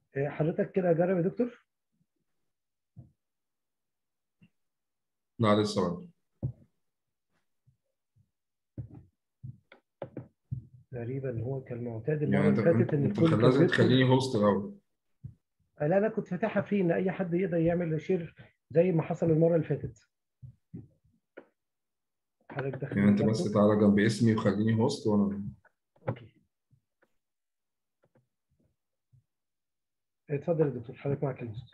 آه، حضرتك كده جرب يا دكتور لا لسه برضه تقريبا هو كان معتاد المره يعني انت اللي فاتت ان انت الكل خل- كان لازم بيدخل تخليني هوست الاول آه، لا انا كنت فاتحها فري ان اي حد يقدر يعمل شير زي ما حصل المره اللي فاتت حضرتك داخل يعني انت من بس اللابتوب؟ تعالى جنب اسمي وخليني هوست وانا اوكي اتفضل يا دكتور حضرتك معك الهوست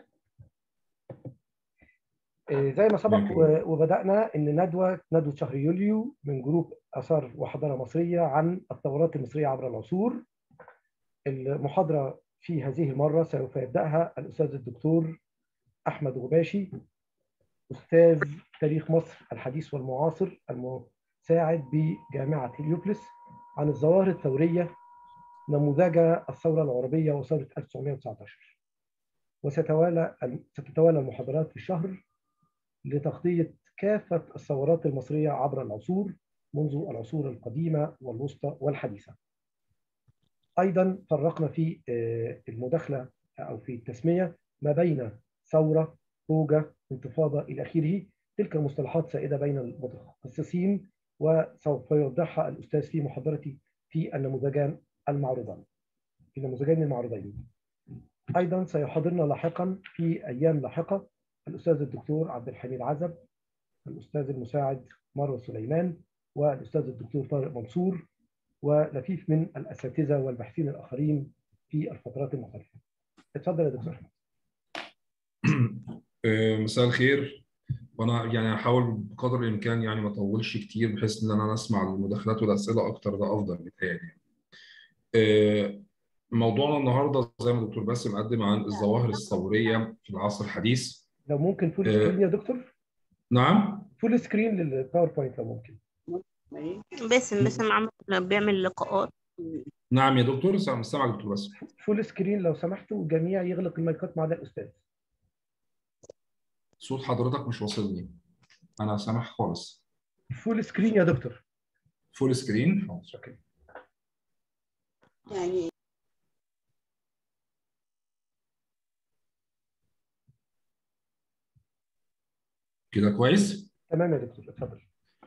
آه، زي ما سبق ماشي. و- وبدأنا إن ندوة ندوة شهر يوليو من جروب آثار وحضارة مصرية عن الثورات المصرية عبر العصور المحاضرة في هذه المرة سوف يبدأها الأستاذ الدكتور أحمد غباشي أستاذ تاريخ مصر الحديث والمعاصر المساعد بجامعة هليوبلس عن الظواهر الثورية نموذج الثورة العربية وثورة 1919 وستتوالى ستتوالى المحاضرات في الشهر لتغطية كافة الثورات المصرية عبر العصور منذ العصور القديمة والوسطى والحديثة. أيضا فرقنا في آه، المداخلة أو في التسمية ما بين ثورة، هوجة، انتفاضة إلى آخره. تلك المصطلحات سائدة بين المتخصصين وسوف يوضحها الأستاذ في محاضرتي في النموذجان المعروضان. في النموذجين المعروضين. أيضا سيحضرنا لاحقا في أيام لاحقة الأستاذ الدكتور عبد الحميد عزب الأستاذ المساعد مروة سليمان والأستاذ الدكتور طارق منصور ولفيف من الأساتذة والباحثين الآخرين في الفترات المختلفة. اتفضل يا دكتور أحمد. آه، مساء الخير وانا يعني هحاول بقدر الامكان يعني ما اطولش كتير بحيث ان انا اسمع المداخلات والاسئله اكتر ده افضل بيتهيألي آه، موضوعنا النهارده زي ما الدكتور باسم قدم عن الظواهر الثوريه في العصر الحديث لو ممكن فول آه. سكرين يا دكتور نعم فول سكرين للباوربوينت لو ممكن باسم باسم عمل بيعمل لقاءات نعم يا دكتور سامع سامع دكتور باسم فول سكرين لو سمحتوا والجميع يغلق المايكات ما عدا الأستاذ. صوت حضرتك مش واصلني انا سامع خالص فول سكرين يا دكتور. فول سكرين اوكي. يعني كده كويس تمام يا دكتور اتفضل.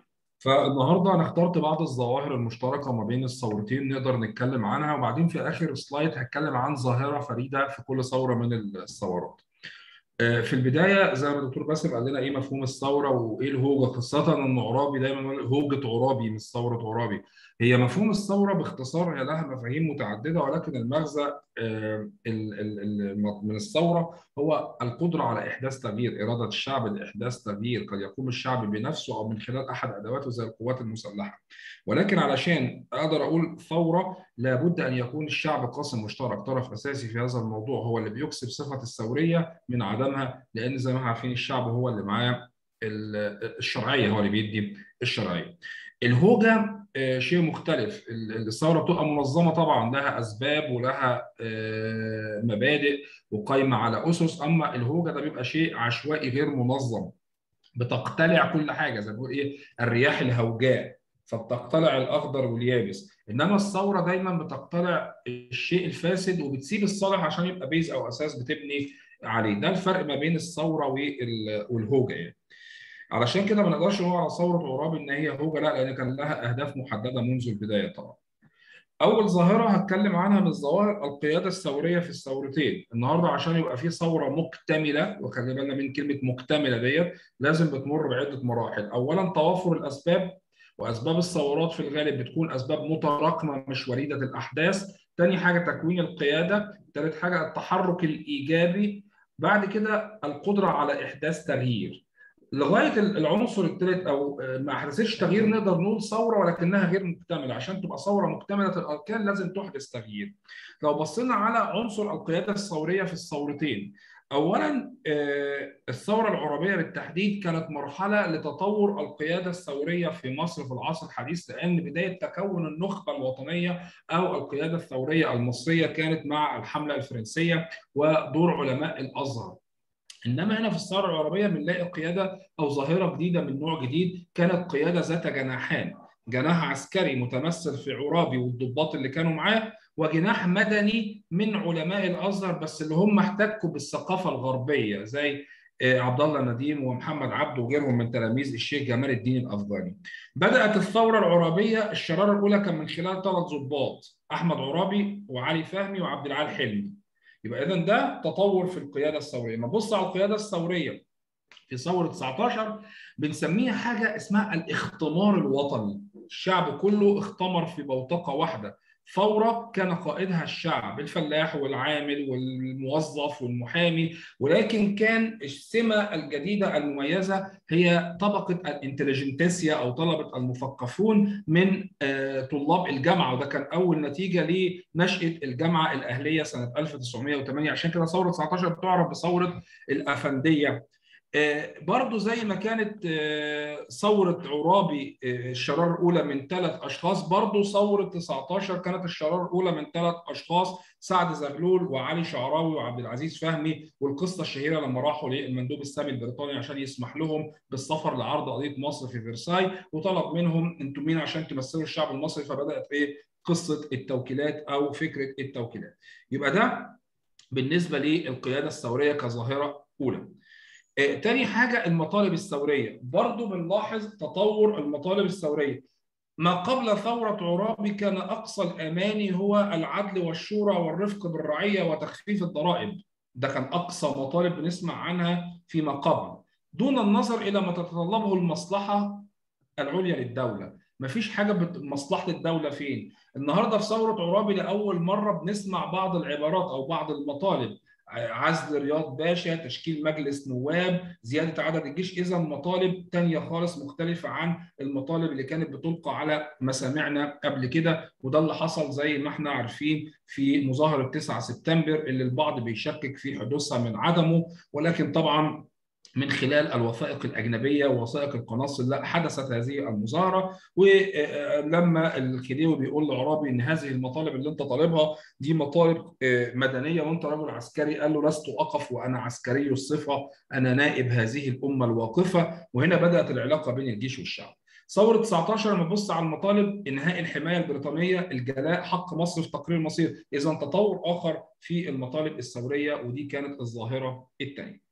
فالنهارده انا اخترت بعض الظواهر المشتركه ما بين الثورتين نقدر نتكلم عنها وبعدين في اخر سلايد هتكلم عن ظاهره فريده في كل ثوره من الثورات. آه، في البدايه زي ما الدكتور باسم قال لنا ايه مفهوم الثوره وايه الهوجه خاصه ان عرابي دايما يقول هوجه عرابي مش ثوره عرابي. هي مفهوم الثوره باختصار هي لها مفاهيم متعدده ولكن المغزى آه، ال- ال- ال- من الثوره هو القدره على احداث تغيير، اراده الشعب لاحداث تغيير قد يقوم الشعب بنفسه او من خلال احد ادواته زي القوات المسلحه. ولكن علشان اقدر اقول ثوره لابد ان يكون الشعب قاسم مشترك، طرف اساسي في هذا الموضوع هو اللي بيكسب صفه الثوريه من عدمها لان زي ما احنا عارفين الشعب هو اللي معاه ال- الشرعيه هو اللي بيدي الشرعيه. الهوجه آه، شيء مختلف ال- الثوره بتبقى منظمه طبعا لها اسباب ولها آه، مبادئ وقايمه على اسس اما الهوجه ده بيبقى شيء عشوائي غير منظم بتقتلع كل حاجه زي ما بيقول ايه الرياح الهوجاء فبتقتلع الاخضر واليابس انما الثوره دايما بتقتلع الشيء الفاسد وبتسيب الصالح عشان يبقى بيز او اساس بتبني عليه ده الفرق ما بين الثوره وال- والهوجه يعني علشان كده ما نقدرش نقول على ثوره عرابي ان هي هوجه لا لان كان لها اهداف محدده منذ البدايه طبعا اول ظاهره هتكلم عنها من ظواهر القياده الثوريه في الثورتين النهارده عشان يبقى في ثوره مكتمله وخلي بالنا من كلمه مكتمله ديت لازم بتمر بعده مراحل اولا توافر الاسباب واسباب الثورات في الغالب بتكون اسباب متراكمه مش وليده الاحداث تاني حاجه تكوين القياده ثالث حاجه التحرك الايجابي بعد كده القدره على احداث تغيير لغايه العنصر الثالث او ما حدثتش تغيير نقدر نقول ثوره ولكنها غير مكتمله عشان تبقى ثوره مكتمله الاركان لازم تحدث تغيير لو بصينا على عنصر القياده الثوريه في الثورتين اولا آه، الثوره العربيه بالتحديد كانت مرحله لتطور القياده الثوريه في مصر في العصر الحديث لان بدايه تكون النخبه الوطنيه او القياده الثوريه المصريه كانت مع الحمله الفرنسيه ودور علماء الازهر انما هنا في الثوره العربيه بنلاقي قياده او ظاهره جديده من نوع جديد كانت قياده ذات جناحان جناح عسكري متمثل في عرابي والضباط اللي كانوا معاه وجناح مدني من علماء الازهر بس اللي هم احتكوا بالثقافه الغربيه زي عبد الله نديم ومحمد عبده وغيرهم من تلاميذ الشيخ جمال الدين الافغاني. بدات الثوره العرابيه الشراره الاولى كان من خلال ثلاث ضباط احمد عرابي وعلي فهمي وعبد العال حلمي. يبقى اذا ده تطور في القياده الثوريه، نبص على القياده الثوريه في ثوره 19 بنسميها حاجه اسمها الاختمار الوطني. الشعب كله اختمر في بوتقه واحده. ثورة كان قائدها الشعب الفلاح والعامل والموظف والمحامي ولكن كان السمة الجديدة المميزة هي طبقة الانتليجنتسيا أو طلبة المثقفون من طلاب الجامعة وده كان أول نتيجة لنشأة الجامعة الأهلية سنة 1908 عشان كده ثورة 19 بتعرف بثورة الأفندية برضو زي ما كانت ثورة عرابي الشرارة الأولى من ثلاث أشخاص برضو ثورة 19 كانت الشرارة الأولى من ثلاث أشخاص سعد زغلول وعلي شعراوي وعبد العزيز فهمي والقصة الشهيرة لما راحوا للمندوب السامي البريطاني عشان يسمح لهم بالسفر لعرض قضية مصر في فرساي وطلب منهم أنتم مين عشان تمثلوا الشعب المصري فبدأت إيه قصة التوكيلات أو فكرة التوكيلات يبقى ده بالنسبة للقيادة الثورية كظاهرة أولى تاني حاجة المطالب الثورية برضو بنلاحظ تطور المطالب الثورية ما قبل ثورة عرابي كان أقصى الأماني هو العدل والشورى والرفق بالرعية وتخفيف الضرائب ده كان أقصى مطالب بنسمع عنها فيما قبل دون النظر إلى ما تتطلبه المصلحة العليا للدولة مفيش حاجة بمصلحة الدولة فين النهاردة في ثورة عرابي لأول مرة بنسمع بعض العبارات أو بعض المطالب عزل رياض باشا تشكيل مجلس نواب زيادة عدد الجيش إذا مطالب تانية خالص مختلفة عن المطالب اللي كانت بتلقى على مسامعنا قبل كده وده اللي حصل زي ما احنا عارفين في مظاهرة 9 سبتمبر اللي البعض بيشكك في حدوثها من عدمه ولكن طبعا من خلال الوثائق الأجنبية ووثائق القناصل لا حدثت هذه المظاهرة ولما الخديوي بيقول لعرابي إن هذه المطالب اللي أنت طالبها دي مطالب مدنية وأنت رجل عسكري قال له لست أقف وأنا عسكري الصفة أنا نائب هذه الأمة الواقفة وهنا بدأت العلاقة بين الجيش والشعب ثورة 19 لما نبص على المطالب انهاء الحماية البريطانية الجلاء حق مصر في تقرير المصير إذا تطور آخر في المطالب الثورية ودي كانت الظاهرة الثانية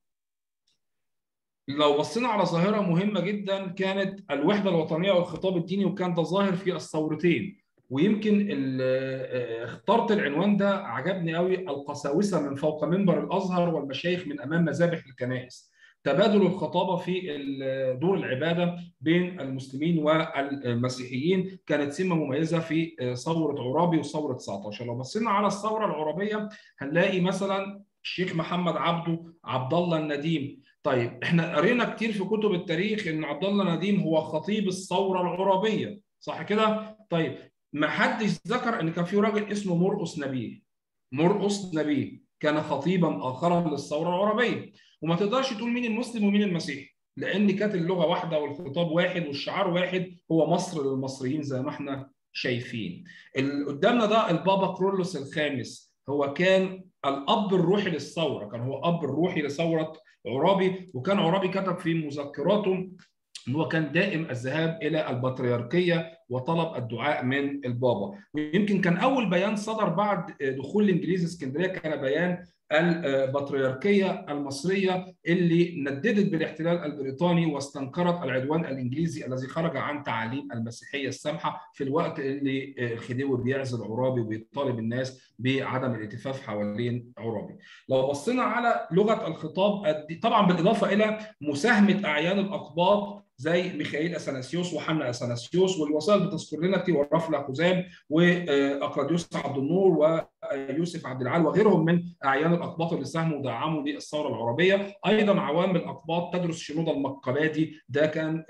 لو بصينا على ظاهرة مهمة جدا كانت الوحدة الوطنية والخطاب الديني وكان ده ظاهر في الثورتين ويمكن اخترت العنوان ده عجبني قوي القساوسة من فوق منبر الأزهر والمشايخ من أمام مذابح الكنائس تبادل الخطابة في دور العبادة بين المسلمين والمسيحيين كانت سمة مميزة في ثورة عرابي وثورة 19 لو بصينا على الثورة العرابية هنلاقي مثلا الشيخ محمد عبده عبد الله النديم طيب احنا قرينا كتير في كتب التاريخ ان عبد الله نديم هو خطيب الثوره العرابيه صح كده طيب ما حدش ذكر ان كان في راجل اسمه مرقس نبيه مرقس نبيه كان خطيبا اخرا للثوره العربيه وما تقدرش تقول مين المسلم ومين المسيحي لان كانت اللغه واحده والخطاب واحد والشعار واحد هو مصر للمصريين زي ما احنا شايفين اللي قدامنا ده البابا كرولوس الخامس هو كان الاب الروحي للثوره كان هو اب الروحي لثوره عرابي وكان عرابي كتب في مذكراته ان هو كان دائم الذهاب الى البطريركيه وطلب الدعاء من البابا ويمكن كان اول بيان صدر بعد دخول الانجليز اسكندريه كان بيان البطريركيه المصريه اللي نددت بالاحتلال البريطاني واستنكرت العدوان الانجليزي الذي خرج عن تعاليم المسيحيه السامحه في الوقت اللي الخديوي بيعزل عرابي وبيطالب الناس بعدم الالتفاف حوالين عرابي. لو بصينا على لغه الخطاب طبعا بالاضافه الى مساهمه اعيان الاقباط زي ميخائيل اثناسيوس وحنا اثناسيوس والوسائل بتذكر لنا كتير ورفلا خزام واقلاديوس عبد النور ويوسف عبد العال وغيرهم من اعيان الاقباط اللي ساهموا ودعموا للثوره العربيه ايضا عوام الاقباط تدرس شنود المقبادي ده كان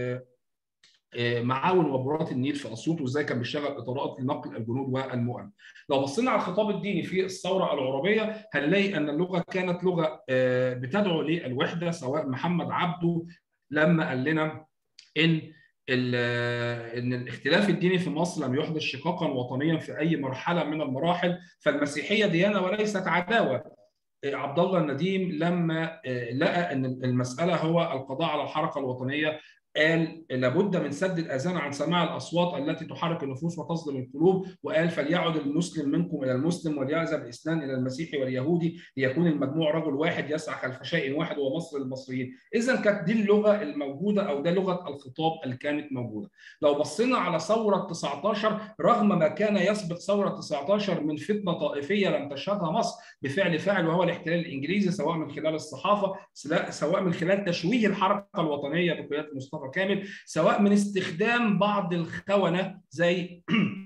معاون وبرات النيل في اسيوط وازاي كان بيشتغل اطارات لنقل الجنود والمؤن. لو بصينا على الخطاب الديني في الثوره العربيه هنلاقي ان اللغه كانت لغه بتدعو للوحده سواء محمد عبده لما قال لنا ان ان الاختلاف الديني في مصر لم يحدث شقاقا وطنيا في اي مرحله من المراحل فالمسيحيه ديانه وليست عداوه عبد الله النديم لما لقى ان المساله هو القضاء على الحركه الوطنيه قال لابد من سد الاذان عن سماع الاصوات التي تحرك النفوس وتصدم القلوب وقال فليعد المسلم منكم الى المسلم وليعزب الاسلام الى المسيحي واليهودي ليكون المجموع رجل واحد يسعى خلف شيء واحد وهو مصر للمصريين اذا كانت دي اللغه الموجوده او ده لغه الخطاب اللي كانت موجوده لو بصينا على ثوره 19 رغم ما كان يسبق ثوره 19 من فتنه طائفيه لم تشهدها مصر بفعل فاعل وهو الاحتلال الانجليزي سواء من خلال الصحافه سواء من خلال تشويه الحركه الوطنيه بقياده مصطفى كامل سواء من استخدام بعض الخونه زي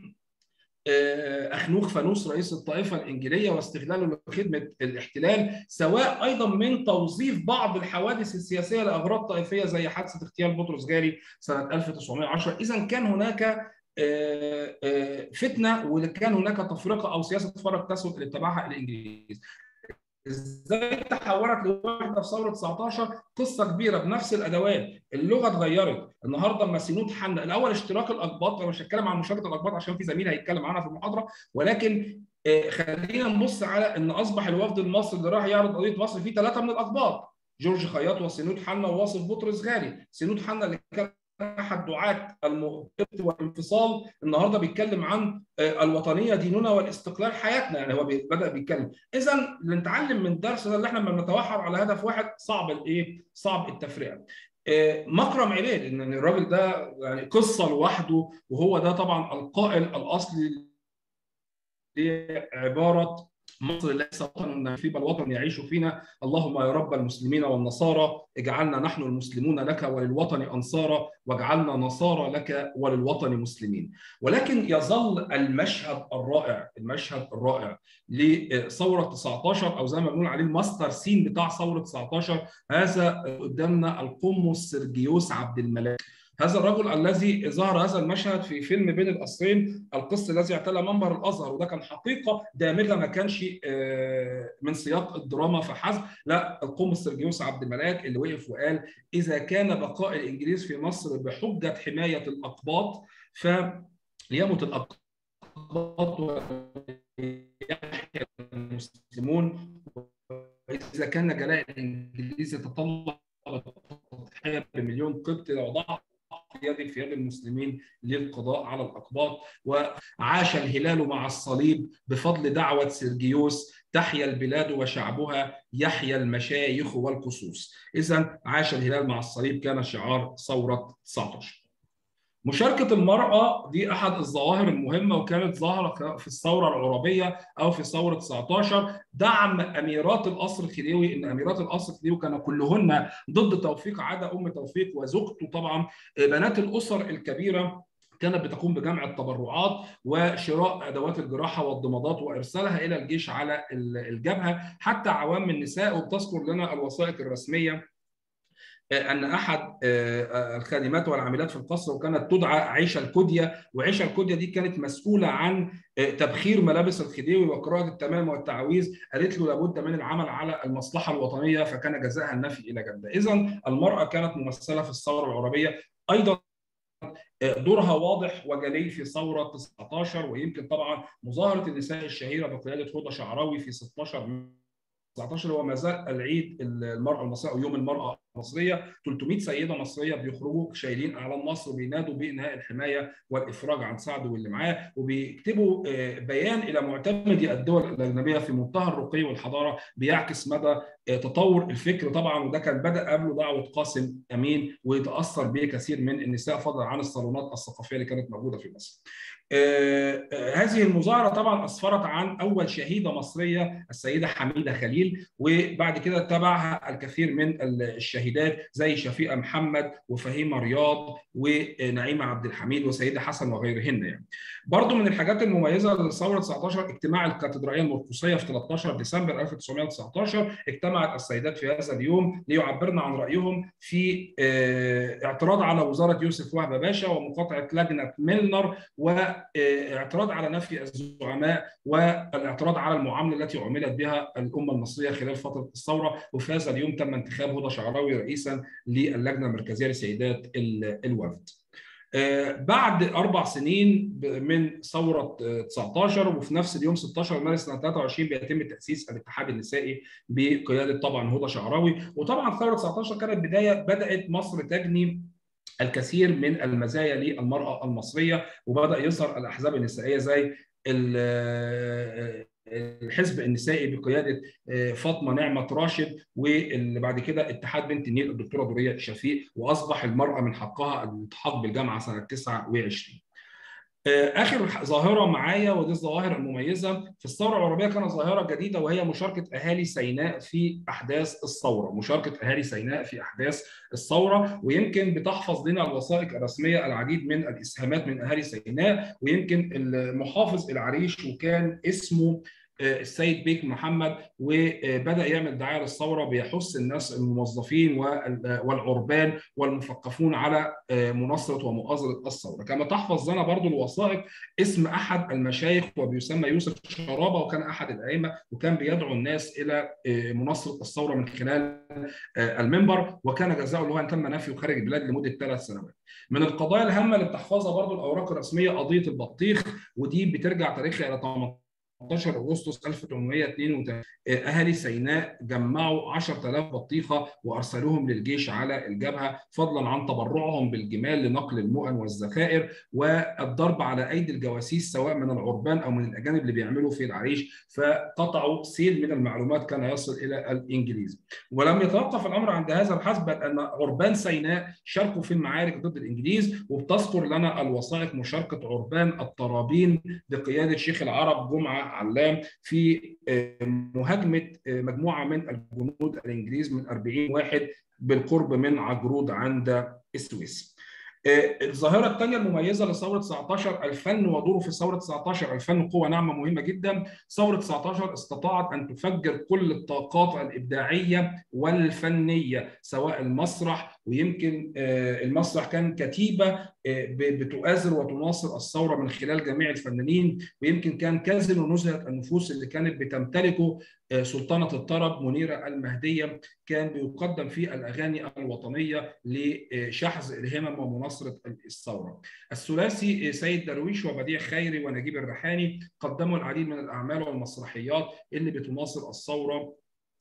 اخنوخ فانوس رئيس الطائفه الانجيليه واستغلاله لخدمه الاحتلال سواء ايضا من توظيف بعض الحوادث السياسيه لاغراض طائفيه زي حادثه اغتيال بطرس جاري سنه 1910 اذا كان هناك فتنه وكان هناك تفرقه او سياسه فرق تسود اللي اتبعها الانجليز ازاي تحولت لوحده في ثوره 19 قصه كبيره بنفس الادوات اللغه اتغيرت النهارده اما سينود حن الاول اشتراك الاقباط انا مش هتكلم عن مشاركه الاقباط عشان في زميل هيتكلم عنها في المحاضره ولكن خلينا نبص على ان اصبح الوفد المصري اللي راح يعرض قضيه مصر فيه ثلاثه من الاقباط جورج خياط وسينود حنا وواصف بطرس غالي سينود حنا اللي كان احد دعاة المؤتمر والانفصال النهارده بيتكلم عن الوطنيه ديننا والاستقلال حياتنا يعني هو بدا بيتكلم اذا نتعلم من الدرس ده اللي احنا لما نتوحد على هدف واحد صعب الايه صعب التفرقه مكرم عبيد ان الراجل ده يعني قصه لوحده وهو ده طبعا القائل الاصلي لعباره مصر ليس وطنا في بل وطن يعيش فينا اللهم يا رب المسلمين والنصارى اجعلنا نحن المسلمون لك وللوطن انصارا واجعلنا نصارى لك وللوطن مسلمين ولكن يظل المشهد الرائع المشهد الرائع لثوره 19 او زي ما بنقول عليه الماستر سين بتاع ثوره 19 هذا قدامنا القمص سيرجيوس عبد الملاك هذا الرجل الذي ظهر هذا المشهد في فيلم بين القصرين القس الذي اعتلى منبر الازهر وده كان حقيقه دامغه ما كانش من سياق الدراما فحسب لا القمص سيرجيوس عبد الملاك اللي وقف وقال اذا كان بقاء الانجليز في مصر بحجه حمايه الاقباط فليمت الاقباط ويحيى المسلمون واذا كان جلاء الانجليز يتطلب التضحيه بمليون قبطي لو ضاع يد في يد المسلمين للقضاء على الأقباط وعاش الهلال مع الصليب بفضل دعوة سيرجيوس تحيا البلاد وشعبها يحيا المشايخ والقصوص إذا عاش الهلال مع الصليب كان شعار ثورة 19 مشاركة المرأة دي أحد الظواهر المهمة وكانت ظاهرة في الثورة العربية أو في ثورة 19 دعم أميرات القصر الخديوي إن أميرات القصر الخديوي كانوا كلهن ضد توفيق عادة أم توفيق وزوجته طبعا بنات الأسر الكبيرة كانت بتقوم بجمع التبرعات وشراء ادوات الجراحه والضمادات وارسالها الى الجيش على الجبهه حتى عوام النساء وبتذكر لنا الوثائق الرسميه ان احد الخادمات والعاملات في القصر وكانت تدعى عيشه الكديه وعيشه الكديه دي كانت مسؤوله عن تبخير ملابس الخديوي وقراءه التمام والتعويذ قالت له لابد من العمل على المصلحه الوطنيه فكان جزاءها النفي الى جده اذا المراه كانت ممثله في الثوره العربيه ايضا دورها واضح وجلي في ثوره 19 ويمكن طبعا مظاهره النساء الشهيره بقياده هدى شعراوي في 16 19 هو ما زال العيد المراه المصريه او يوم المراه المصريه 300 سيده مصريه بيخرجوا شايلين اعلام مصر وبينادوا بانهاء الحمايه والافراج عن سعد واللي معاه وبيكتبوا بيان الى معتمدي الدول الاجنبيه في منتهى الرقي والحضاره بيعكس مدى تطور الفكر طبعا وده كان بدا قبله دعوه قاسم امين ويتاثر به كثير من النساء فضلا عن الصالونات الثقافيه اللي كانت موجوده في مصر. آه هذه المظاهره طبعا اسفرت عن اول شهيده مصريه السيده حميده خليل وبعد كده تبعها الكثير من الشهيدات زي شفيقه محمد وفهيمه رياض ونعيمه عبد الحميد وسيده حسن وغيرهن يعني. برضو من الحاجات المميزه لثوره 19 اجتماع الكاتدرائيه المرقسيه في 13 ديسمبر 1919 اجتمعت السيدات في هذا اليوم ليعبرن عن رايهم في آه اعتراض على وزاره يوسف وهبه باشا ومقاطعه لجنه ميلنر و اعتراض على نفي الزعماء والاعتراض على المعامله التي عملت بها الامه المصريه خلال فتره الثوره وفي هذا اليوم تم انتخاب هدى شعراوي رئيسا للجنه المركزيه لسيدات الوفد. بعد اربع سنين من ثوره 19 وفي نفس اليوم 16 مارس سنه 23 بيتم تاسيس الاتحاد النسائي بقياده طبعا هدى شعراوي وطبعا ثوره 19 كانت بدايه بدات مصر تجني الكثير من المزايا للمراه المصريه وبدا يظهر الاحزاب النسائيه زي الحزب النسائي بقياده فاطمه نعمه راشد واللي بعد كده اتحاد بنت النيل الدكتوره دوريه شفيق واصبح المراه من حقها الالتحاق بالجامعه سنه 29 اخر ظاهره معايا ودي الظواهر المميزه في الثوره العربيه كانت ظاهره جديده وهي مشاركه اهالي سيناء في احداث الثوره، مشاركه اهالي سيناء في احداث الثوره ويمكن بتحفظ لنا الوثائق الرسميه العديد من الاسهامات من اهالي سيناء ويمكن المحافظ العريش وكان اسمه السيد بيك محمد وبدا يعمل دعايه للثوره بيحث الناس الموظفين والعربان والمثقفون على مناصره ومؤازره الثوره، كما تحفظ لنا برضو الوثائق اسم احد المشايخ وبيسمى يوسف شرابه وكان احد الائمه وكان بيدعو الناس الى مناصره الثوره من خلال المنبر وكان جزاؤه اللي هو ان تم نفيه خارج البلاد لمده ثلاث سنوات. من القضايا الهامه اللي بتحفظها برضو الاوراق الرسميه قضيه البطيخ ودي بترجع تاريخها الى 18 اغسطس 1882 اهالي سيناء جمعوا 10000 بطيخه وارسلوهم للجيش على الجبهه فضلا عن تبرعهم بالجمال لنقل المؤن والذخائر والضرب على ايدي الجواسيس سواء من العربان او من الاجانب اللي بيعملوا في العريش فقطعوا سيل من المعلومات كان يصل الى الانجليز ولم يتوقف الامر عند هذا الحسب بل ان عربان سيناء شاركوا في المعارك ضد الانجليز وبتذكر لنا الوثائق مشاركه عربان الطرابين بقياده شيخ العرب جمعه علام في مهاجمه مجموعه من الجنود الانجليز من 40 واحد بالقرب من عجرود عند السويس. الظاهره الثانيه المميزه لثوره 19 الفن ودوره في ثوره 19 الفن قوه ناعمه مهمه جدا ثوره 19 استطاعت ان تفجر كل الطاقات الابداعيه والفنيه سواء المسرح ويمكن المسرح كان كتيبه بتؤازر وتناصر الثوره من خلال جميع الفنانين ويمكن كان كازينو نزهه النفوس اللي كانت بتمتلكه سلطنه الطرب منيره المهديه كان بيقدم فيه الاغاني الوطنيه لشحذ الهمم ومناصره الثوره. الثلاثي سيد درويش وبديع خيري ونجيب الريحاني قدموا العديد من الاعمال والمسرحيات اللي بتناصر الثوره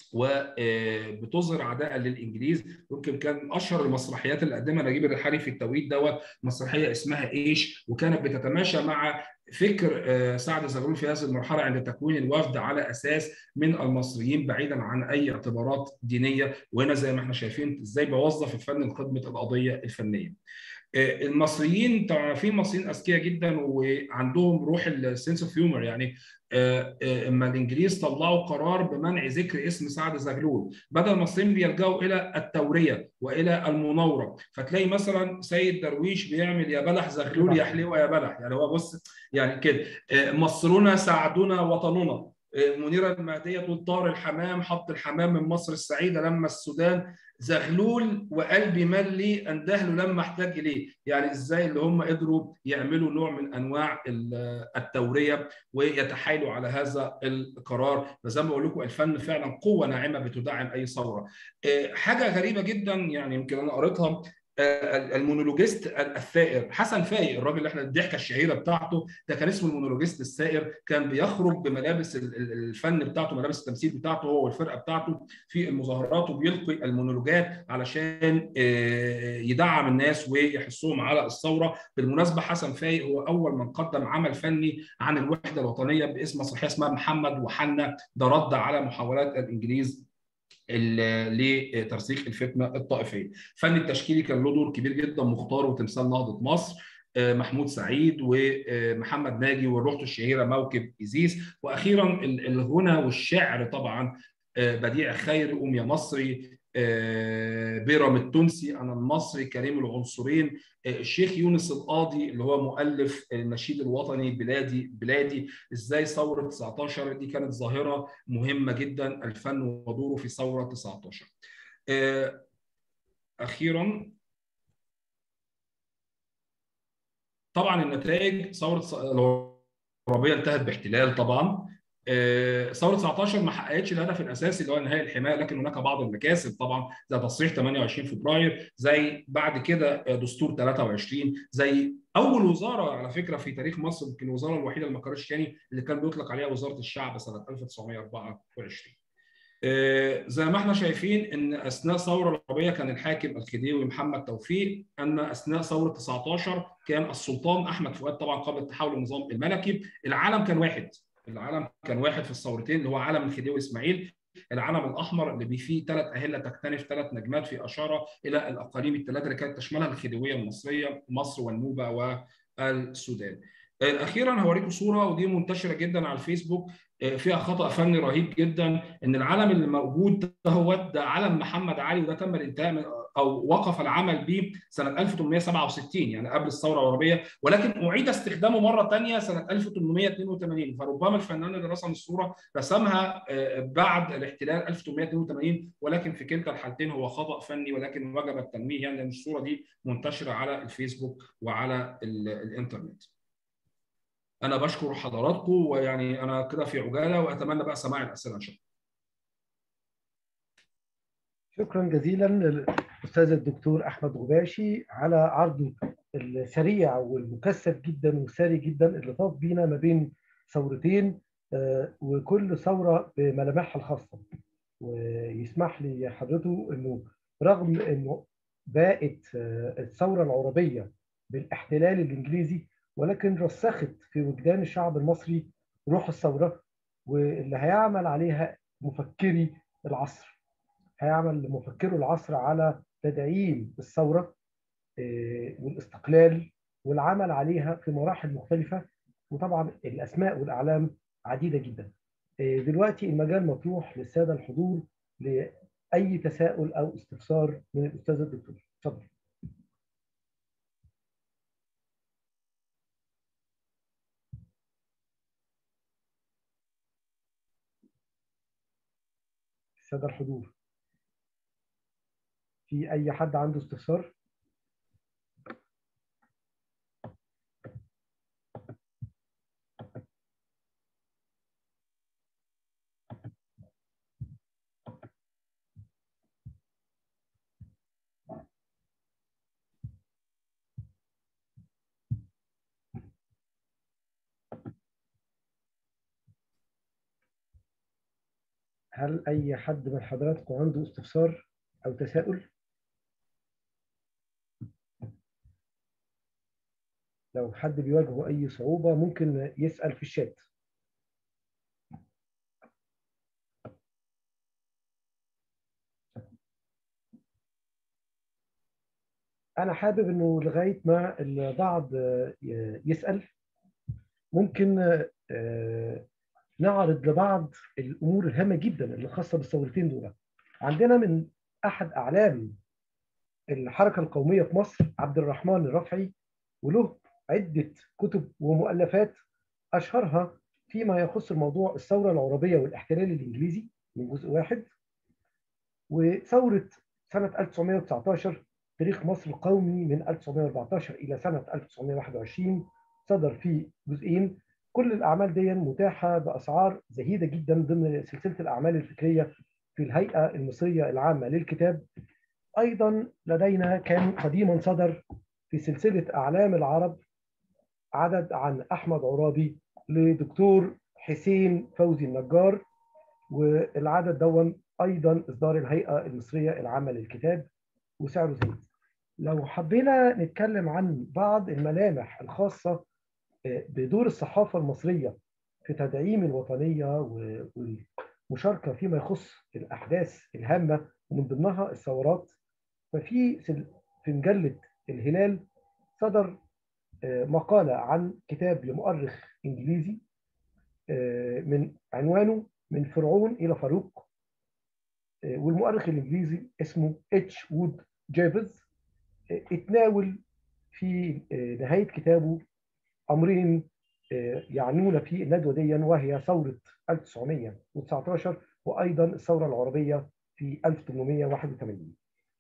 وبتظهر عداء للانجليز يمكن كان اشهر المسرحيات اللي قدمها نجيب الريحاني في التوقيت دوت مسرحيه اسمها ايش وكانت بتتماشى مع فكر سعد زغلول في هذه المرحله عند تكوين الوفد على اساس من المصريين بعيدا عن اي اعتبارات دينيه وهنا زي ما احنا شايفين ازاي بوظف الفن لخدمه القضيه الفنيه. المصريين تعرفين مصريين اذكياء جدا وعندهم روح السنس اوف هيومر يعني اما الانجليز طلعوا قرار بمنع ذكر اسم سعد زغلول بدا المصريين بيلجأوا الى التوريه والى المناوره فتلاقي مثلا سيد درويش بيعمل يا بلح زغلول يا حليوه يا بلح يعني هو بص يعني كده مصرنا سعدنا وطننا منيره المهديه تقول طار الحمام حط الحمام من مصر السعيده لما السودان زغلول وقلبي ملي اندهله لما احتاج اليه يعني ازاي اللي هم قدروا يعملوا نوع من انواع التوريه ويتحايلوا على هذا القرار فزي ما بقول لكم الفن فعلا قوه ناعمه بتدعم اي ثوره حاجه غريبه جدا يعني يمكن انا قريتها المونولوجيست الثائر حسن فايق الراجل اللي احنا الضحكه الشهيره بتاعته ده كان اسمه المونولوجيست الثائر كان بيخرج بملابس الفن بتاعته ملابس التمثيل بتاعته هو والفرقه بتاعته في المظاهرات وبيلقي المونولوجات علشان يدعم الناس ويحثهم على الثوره بالمناسبه حسن فايق هو اول من قدم عمل فني عن الوحده الوطنيه باسم مسرحيه اسمها محمد وحنا ده رد على محاولات الانجليز لترسيخ الفتنه الطائفيه. الفن التشكيلي كان له دور كبير جدا مختار وتمثال نهضه مصر محمود سعيد ومحمد ناجي ورحته الشهيره موكب ايزيس واخيرا الغنى والشعر طبعا بديع خير ام يا مصري بيرم التونسي انا المصري كريم العنصرين الشيخ يونس القاضي اللي هو مؤلف النشيد الوطني بلادي بلادي ازاي ثوره 19 دي كانت ظاهره مهمه جدا الفن ودوره في ثوره 19 اخيرا طبعا النتائج ثوره العربيه انتهت باحتلال طبعا ثوره 19 ما حققتش الهدف الاساسي اللي هو انهاء الحمايه لكن هناك بعض المكاسب طبعا زي تصريح 28 فبراير زي بعد كده دستور 23 زي اول وزاره على فكره في تاريخ مصر يمكن الوزاره الوحيده اللي ما كررش تاني اللي كان بيطلق عليها وزاره الشعب سنه 1924 زي ما احنا شايفين ان اثناء الثوره العربيه كان الحاكم الخديوي محمد توفيق ان اثناء ثوره 19 كان السلطان احمد فؤاد طبعا قبل تحول النظام الملكي العلم كان واحد العلم كان واحد في الثورتين اللي هو علم الخديوي اسماعيل العلم الاحمر اللي فيه ثلاث اهله تكتنف ثلاث نجمات في اشاره الى الاقاليم الثلاثه اللي كانت تشملها الخديويه المصريه مصر والنوبه والسودان. اخيرا هوريكم صوره ودي منتشره جدا على الفيسبوك فيها خطا فني رهيب جدا ان العلم اللي موجود ده هو ده علم محمد علي وده تم الانتهاء من او وقف العمل به سنه 1867 يعني قبل الثوره العربيه ولكن اعيد استخدامه مره ثانيه سنه 1882 فربما الفنان اللي رسم الصوره رسمها بعد الاحتلال 1882 ولكن في كلتا الحالتين هو خطا فني ولكن وجب التنويه يعني لان الصوره دي منتشره على الفيسبوك وعلى الانترنت. انا بشكر حضراتكم ويعني انا كده في عجاله واتمنى بقى سماع الاسئله ان شاء الله. شكرا جزيلا للاستاذ الدكتور احمد غباشي على عرضه السريع والمكثف جدا والساري جدا اللي طاف بينا ما بين ثورتين وكل ثوره بملامحها الخاصه ويسمح لي حضرته انه رغم انه باءت الثوره العربيه بالاحتلال الانجليزي ولكن رسخت في وجدان الشعب المصري روح الثوره واللي هيعمل عليها مفكري العصر هيعمل مفكرو العصر على تدعيم الثوره والاستقلال والعمل عليها في مراحل مختلفه وطبعا الاسماء والاعلام عديده جدا. دلوقتي المجال مفتوح للساده الحضور لاي تساؤل او استفسار من الاستاذ الدكتور. اتفضل. الساده الحضور. في اي حد عنده استفسار؟ هل أي حد من حضراتكم عنده استفسار أو تساؤل؟ لو حد بيواجهه أي صعوبة ممكن يسأل في الشات. أنا حابب إنه لغاية ما البعض يسأل ممكن نعرض لبعض الامور الهامه جدا اللي خاصه بالثورتين دول. عندنا من احد اعلام الحركه القوميه في مصر عبد الرحمن الرفعي وله عده كتب ومؤلفات اشهرها فيما يخص الموضوع الثوره العربيه والاحتلال الانجليزي من جزء واحد وثوره سنه 1919 تاريخ مصر القومي من 1914 الى سنه 1921 صدر فيه جزئين كل الاعمال دي متاحه باسعار زهيده جدا ضمن سلسله الاعمال الفكريه في الهيئه المصريه العامه للكتاب ايضا لدينا كان قديما صدر في سلسله اعلام العرب عدد عن احمد عرابي لدكتور حسين فوزي النجار والعدد دون ايضا اصدار الهيئه المصريه العامه للكتاب وسعره زهيد لو حبينا نتكلم عن بعض الملامح الخاصه بدور الصحافة المصرية في تدعيم الوطنية والمشاركة فيما يخص الأحداث الهامة ومن ضمنها الثورات ففي في مجلة الهلال صدر مقالة عن كتاب لمؤرخ إنجليزي من عنوانه من فرعون إلى فاروق والمؤرخ الإنجليزي اسمه اتش وود جيفز اتناول في نهاية كتابه امرين يعنون في الندوه دي وهي ثوره 1919 وايضا الثوره العربيه في 1881.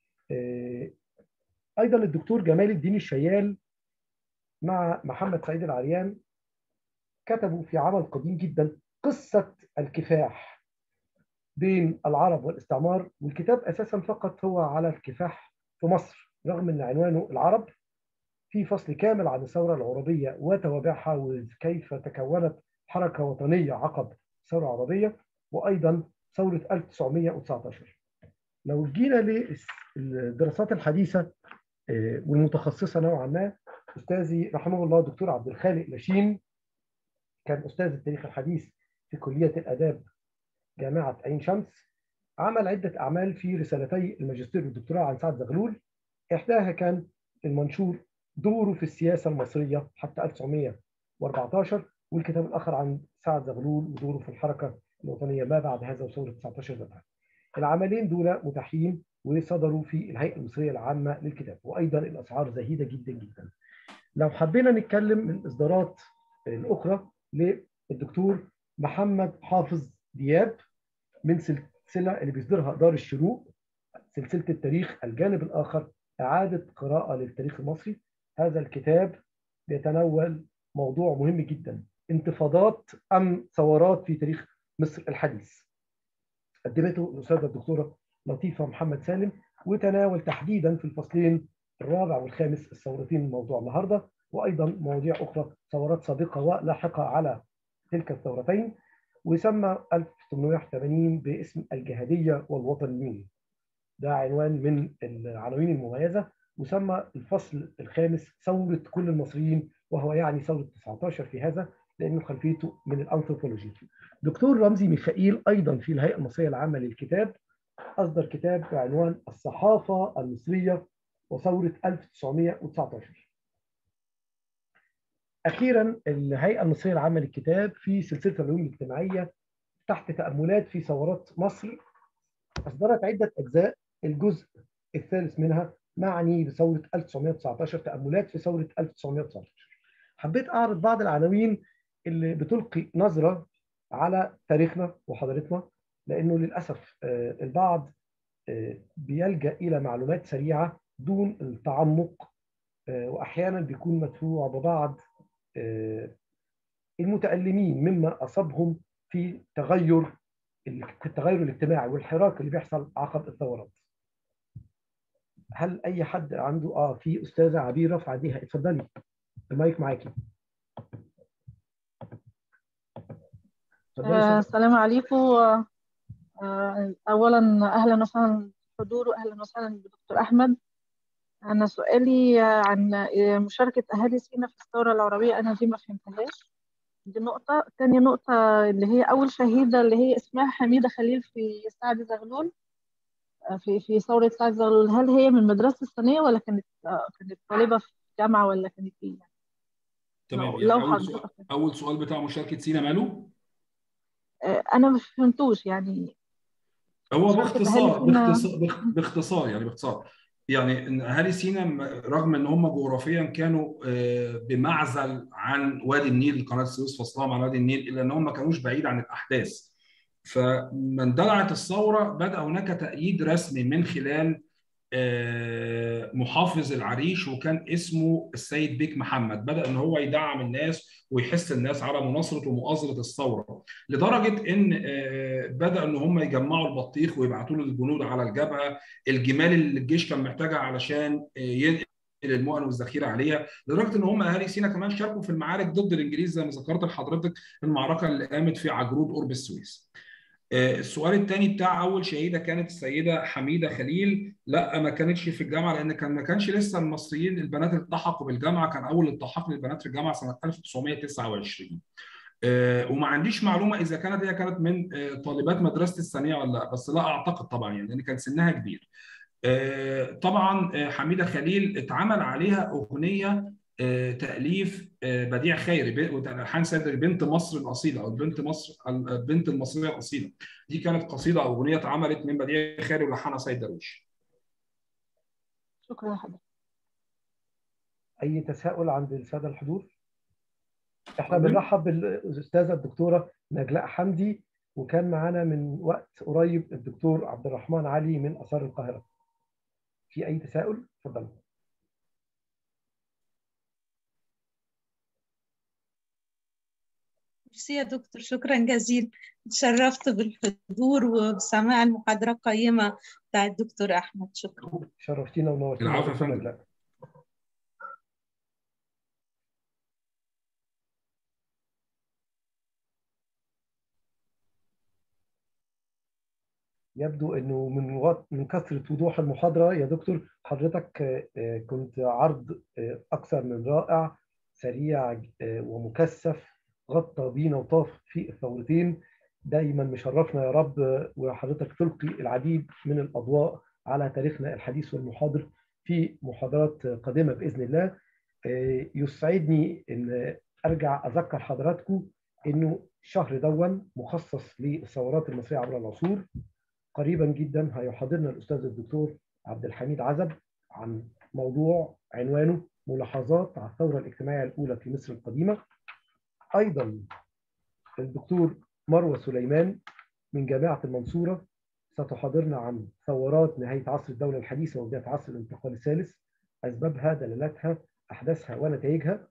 ايضا الدكتور جمال الدين الشيال مع محمد سعيد العريان كتبوا في عمل قديم جدا قصه الكفاح بين العرب والاستعمار والكتاب اساسا فقط هو على الكفاح في مصر رغم ان عنوانه العرب في فصل كامل عن الثورة العربية وتوابعها وكيف تكونت حركة وطنية عقب الثورة العربية وأيضا ثوره 1919 لو جينا للدراسات الحديثه والمتخصصه نوعا ما استاذي رحمه الله الدكتور عبد الخالق لاشين كان استاذ التاريخ الحديث في كليه الاداب جامعه عين شمس عمل عده اعمال في رسالتي الماجستير والدكتوراه عن سعد زغلول احداها كان المنشور دوره في السياسه المصريه حتى 1914 والكتاب الاخر عن سعد زغلول ودوره في الحركه الوطنيه ما بعد هذا وثوره 19 ذاتها. العملين دول متاحين وصدروا في الهيئه المصريه العامه للكتاب وايضا الاسعار زهيده جدا جدا. لو حبينا نتكلم من الاصدارات الاخرى للدكتور محمد حافظ دياب من سلسله اللي بيصدرها دار الشروق سلسله التاريخ الجانب الاخر اعاده قراءه للتاريخ المصري هذا الكتاب بيتناول موضوع مهم جدا انتفاضات ام ثورات في تاريخ مصر الحديث قدمته الاستاذه الدكتوره لطيفه محمد سالم وتناول تحديدا في الفصلين الرابع والخامس الثورتين موضوع النهارده وايضا مواضيع اخرى ثورات سابقه ولاحقه على تلك الثورتين وسمى 1881 باسم الجهاديه والوطنيين ده عنوان من العناوين المميزه وسمى الفصل الخامس ثوره كل المصريين وهو يعني ثوره 19 في هذا لانه خلفيته من الانثروبولوجي. دكتور رمزي ميخائيل ايضا في الهيئه المصريه العامه للكتاب اصدر كتاب بعنوان الصحافه المصريه وثوره 1919. اخيرا الهيئه المصريه العامه للكتاب في سلسله العلوم الاجتماعيه تحت تاملات في ثورات مصر اصدرت عده اجزاء الجزء الثالث منها معني بثوره 1919 تاملات في ثوره 1919 حبيت اعرض بعض العناوين اللي بتلقي نظره على تاريخنا وحضارتنا لانه للاسف البعض بيلجا الى معلومات سريعه دون التعمق واحيانا بيكون مدفوع ببعض المتألمين مما أصابهم في تغير التغير الاجتماعي والحراك اللي بيحصل عقب الثورات. هل أي حد عنده آه في أستاذة عبيرة فعديها اتفضلي المايك معاكي. آه السلام عليكم آه أولا أهلا وسهلا بالحضور وأهلا وسهلا بالدكتور أحمد أنا سؤالي عن مشاركة أهالي سينا في الثورة العربية أنا دي ما فهمتهاش دي نقطة تاني نقطة اللي هي أول شهيدة اللي هي اسمها حميدة خليل في سعد زغلول في في ثورة سعد زغلول هل هي من مدرسة الثانية ولا كانت كانت طالبة في جامعة ولا كانت إيه؟ تمام يعني أول, سؤال أول سؤال بتاع مشاركة سينا ماله؟ أنا ما فهمتوش يعني هو باختصار باختصار باختصار يعني باختصار يعني اهالي سينا رغم ان هم جغرافيا كانوا بمعزل عن وادي النيل قناه السويس فصلهم عن وادي النيل الا ان هم ما كانوش بعيد عن الاحداث فما اندلعت الثوره بدا هناك تأييد رسمي من خلال محافظ العريش وكان اسمه السيد بيك محمد بدا ان هو يدعم الناس ويحث الناس على مناصره ومؤازره الثوره لدرجه ان بدا ان هم يجمعوا البطيخ ويبعتوا له الجنود على الجبهه الجمال اللي الجيش كان محتاجها علشان ينقل المؤن والذخيره عليها لدرجه ان هم اهالي سينا كمان شاركوا في المعارك ضد الانجليز زي ما ذكرت لحضرتك المعركه اللي قامت في عجرود قرب السويس السؤال الثاني بتاع اول شهيده كانت السيده حميده خليل لا ما كانتش في الجامعه لان كان ما كانش لسه المصريين البنات اللي التحقوا بالجامعه كان اول التحاق للبنات في الجامعه سنه 1929 وما عنديش معلومه اذا كانت هي كانت من طالبات مدرسه الثانيه ولا لا بس لا اعتقد طبعا يعني لان كان سنها كبير طبعا حميده خليل اتعمل عليها اغنيه تاليف بديع خيري والحان سيد بنت مصر الاصيله او بنت مصر البنت المصريه الاصيله دي كانت قصيده او اغنيه اتعملت من بديع خيري ولحنها سيد درويش شكرا حضرتك اي تساؤل عند الساده الحضور احنا بنرحب بالاستاذه الدكتوره نجلاء حمدي وكان معانا من وقت قريب الدكتور عبد الرحمن علي من اثار القاهره في اي تساؤل اتفضلوا ميرسي يا دكتور شكرا جزيلا تشرفت بالحضور وبسماع المحاضرة القيمة بتاع الدكتور أحمد شكرا شرفتينا ونورتينا العفو يا فندم يبدو انه من وط... من كثره وضوح المحاضره يا دكتور حضرتك آه، كنت عرض آه، اكثر من رائع سريع آه، ومكثف غطى بينا وطاف في الثورتين دايما مشرفنا يا رب آه، وحضرتك تلقي العديد من الاضواء على تاريخنا الحديث والمحاضر في محاضرات قادمه باذن الله آه، يسعدني ان ارجع اذكر حضراتكم انه الشهر دون مخصص للثورات المصريه عبر العصور قريبا جدا هيحاضرنا الاستاذ الدكتور عبد الحميد عزب عن موضوع عنوانه ملاحظات على الثوره الاجتماعيه الاولى في مصر القديمه ايضا الدكتور مروه سليمان من جامعه المنصوره ستحاضرنا عن ثورات نهايه عصر الدوله الحديثه وبدايه عصر الانتقال الثالث اسبابها دلالاتها احداثها ونتائجها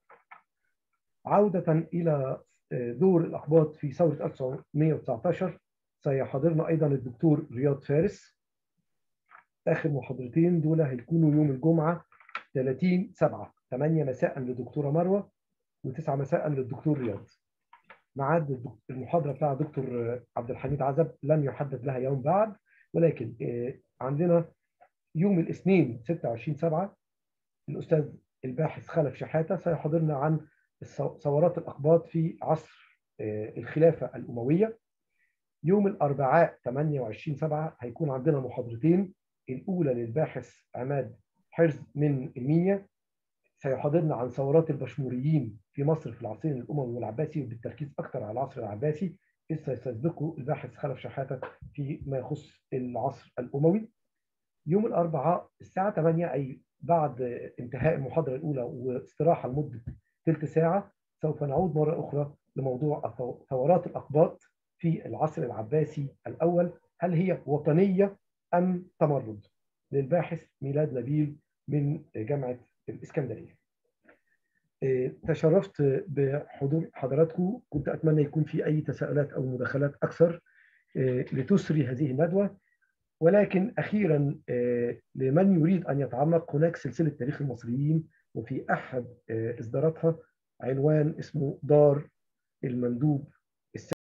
عوده الى دور الاقباط في ثوره 1919 سيحاضرنا ايضا الدكتور رياض فارس اخر محاضرتين دول هيكونوا يوم الجمعه 30 7 8 مساء للدكتوره مروه و9 مساء للدكتور رياض ميعاد الدك- المحاضره بتاع دكتور عبد الحميد عزب لم يحدد لها يوم بعد ولكن آه، عندنا يوم الاثنين 26 7 الاستاذ الباحث خلف شحاته سيحاضرنا عن الثو- ثورات الاقباط في عصر آه، الخلافه الامويه يوم الاربعاء 28 7 هيكون عندنا محاضرتين الاولى للباحث عماد حرز من المنيا سيحاضرنا عن ثورات البشموريين في مصر في العصرين الاموي والعباسي وبالتركيز اكثر على العصر العباسي اذ سيسبقه الباحث خلف شحاته فيما يخص العصر الاموي يوم الاربعاء الساعه 8 اي بعد انتهاء المحاضره الاولى واستراحه لمده ثلث ساعه سوف نعود مره اخرى لموضوع الثو- ثورات الاقباط في العصر العباسي الاول هل هي وطنيه ام تمرد للباحث ميلاد نبيل من جامعه الاسكندريه إيه، تشرفت بحضور حضراتكم كنت اتمنى يكون في اي تساؤلات او مداخلات اكثر إيه، لتسري هذه الندوه ولكن اخيرا إيه، لمن يريد ان يتعمق هناك سلسله تاريخ المصريين وفي احد إيه، اصداراتها عنوان اسمه دار المندوب